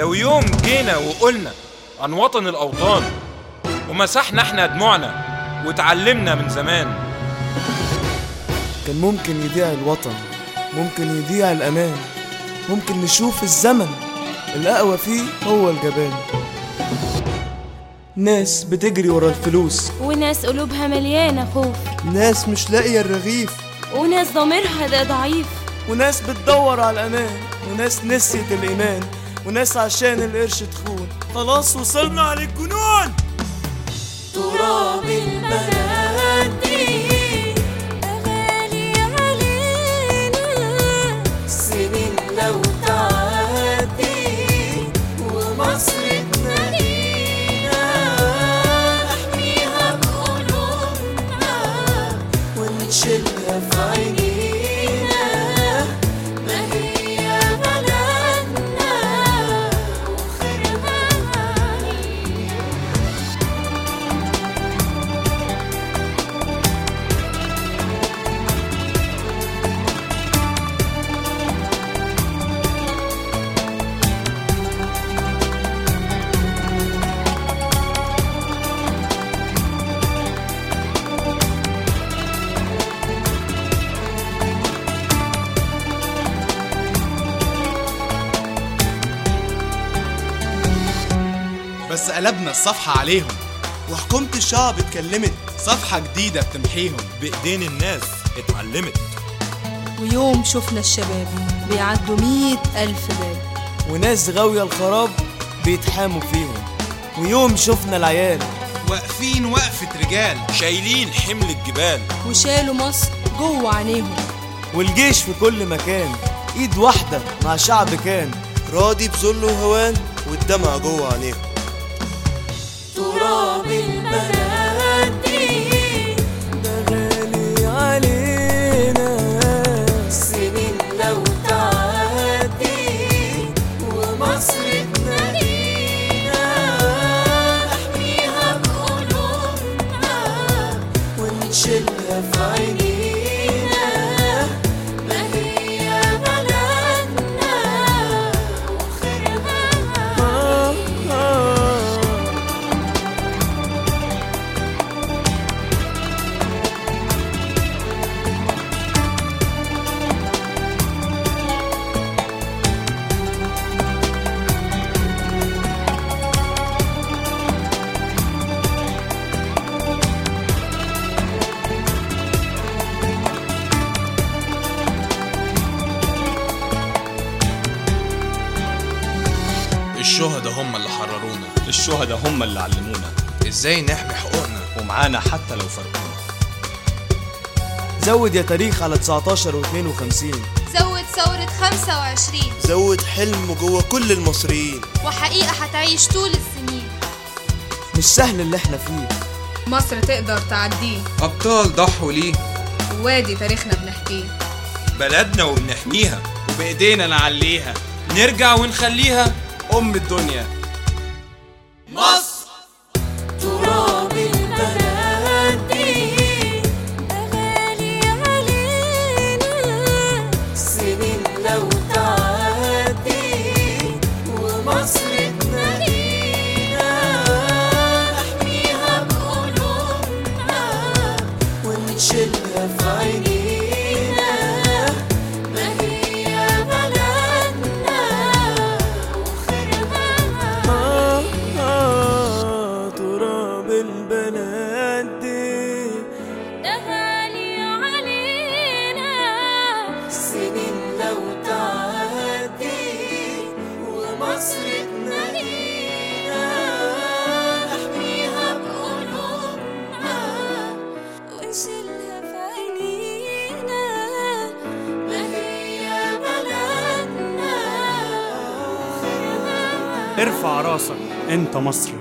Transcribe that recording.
لو يوم جينا وقلنا عن وطن الأوطان ومسحنا احنا دموعنا واتعلمنا من زمان كان ممكن يضيع الوطن ممكن يضيع الأمان ممكن نشوف الزمن الأقوى فيه هو الجبان ناس بتجري ورا الفلوس وناس قلوبها مليانة خوف ناس مش لاقية الرغيف وناس ضميرها ده ضعيف وناس بتدور على الأمان وناس نسيت الإيمان وناس عشان القرش تخون خلاص وصلنا على الجنون تراب البلد دي غالي علينا سنين لو تعدي ومصر تنادينا نحميها بقلوبنا ونشيلها في عينينا ما هي بلدنا وخيرها علينا بس قلبنا الصفحة عليهم وحكومة الشعب اتكلمت صفحة جديدة بتمحيهم بإيدين الناس اتعلمت ويوم شفنا الشباب بيعدوا مية ألف باب وناس غاوية الخراب بيتحاموا فيهم ويوم شفنا العيال واقفين وقفة رجال شايلين حمل الجبال وشالوا مصر جوه عينيهم والجيش في كل مكان ايد واحدة مع شعب كان راضي بذل وهوان والدمع جوه عينيهم تراب البلد دي ده غالي علينا سنين لو تعدي ومصر تنادينا نحميها بقلوبنا ونشيلها في عينينا ما هي بلدنا وخيرها آه آه الشهداء هم اللي حررونا الشهداء هم اللي علمونا ازاي نحمي حقوقنا ومعانا حتى لو فرقونا زود يا تاريخ على 19 و52 زود ثورة 25 زود حلم جوه كل المصريين وحقيقة هتعيش طول السنين مش سهل اللي احنا فيه مصر تقدر تعديه أبطال ضحوا ليه وادي تاريخنا بنحكيه بلدنا وبنحميها وبإيدينا نعليها نرجع ونخليها أم الدنيا تراب البلد دي غالي علينا سنين لو تعدي ومصر تنادينا نحميها بقلوبنا ونشيلها في عينينا ما هي بلدنا وخيرها آه آه تراب البلد دي ده غالي علينا سنين لو تعدي ومصر تنادينا نحميها بقلوبنا ونشيلها في عينينا ما هي بلدنا وخيرها ارفع راسك انت مصري